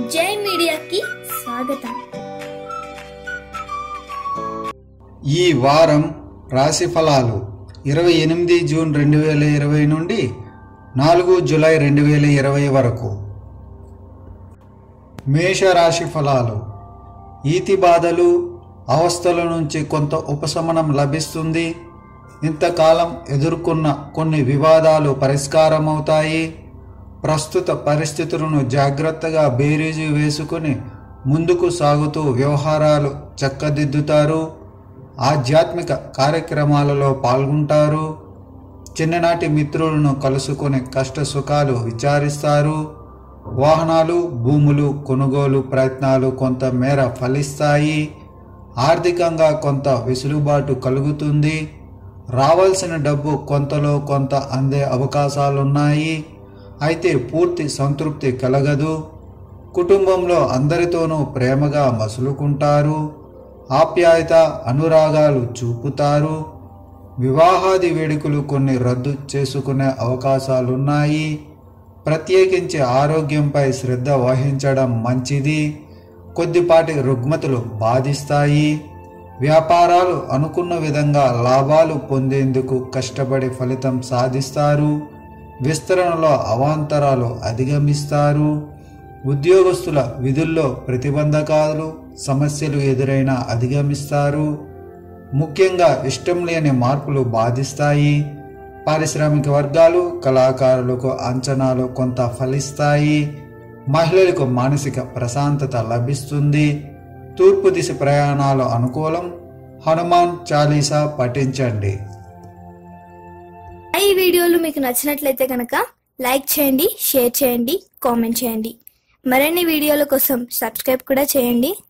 జై మీడియాకి స్వాగతం ఈ వారం రాశి ఫలాలు ఇరవై ఎనిమిది జూన్ రెండు వేల ఇరవై నుండి నాలుగు జూలై రెండు వేల ఇరవై వరకు మేషరాశి ఫలాలు ఈతి బాధలు అవస్థల నుంచి కొంత ఉపశమనం లభిస్తుంది ఇంతకాలం ఎదుర్కొన్న కొన్ని వివాదాలు పరిష్కారమవుతాయి ప్రస్తుత పరిస్థితులను జాగ్రత్తగా బేరీజు వేసుకుని ముందుకు సాగుతూ వ్యవహారాలు చక్కదిద్దుతారు ఆధ్యాత్మిక కార్యక్రమాలలో పాల్గొంటారు చిన్ననాటి మిత్రులను కలుసుకొని కష్ట సుఖాలు విచారిస్తారు వాహనాలు భూములు కొనుగోలు ప్రయత్నాలు కొంత మేర ఫలిస్తాయి ఆర్థికంగా కొంత వెసులుబాటు కలుగుతుంది రావాల్సిన డబ్బు కొంతలో కొంత అందే అవకాశాలున్నాయి అయితే పూర్తి సంతృప్తి కలగదు కుటుంబంలో అందరితోనూ ప్రేమగా మసులుకుంటారు ఆప్యాయత అనురాగాలు చూపుతారు వివాహాది వేడుకలు కొన్ని రద్దు చేసుకునే అవకాశాలున్నాయి ప్రత్యేకించి ఆరోగ్యంపై శ్రద్ధ వహించడం మంచిది కొద్దిపాటి రుగ్మతలు బాధిస్తాయి వ్యాపారాలు అనుకున్న విధంగా లాభాలు పొందేందుకు కష్టపడి ఫలితం సాధిస్తారు విస్తరణలో అవాంతరాలు అధిగమిస్తారు ఉద్యోగస్తుల విధుల్లో ప్రతిబంధకాలు సమస్యలు ఎదురైనా అధిగమిస్తారు ముఖ్యంగా ఇష్టం లేని మార్పులు బాధిస్తాయి పారిశ్రామిక వర్గాలు కళాకారులకు అంచనాలు కొంత ఫలిస్తాయి మహిళలకు మానసిక ప్రశాంతత లభిస్తుంది తూర్పు దిశ ప్రయాణాలు అనుకూలం హనుమాన్ చాలీసా పఠించండి ఈ వీడియోలు మీకు నచ్చినట్లయితే కనుక లైక్ చేయండి షేర్ చేయండి కామెంట్ చేయండి మరిన్ని వీడియోల కోసం సబ్స్క్రైబ్ కూడా చేయండి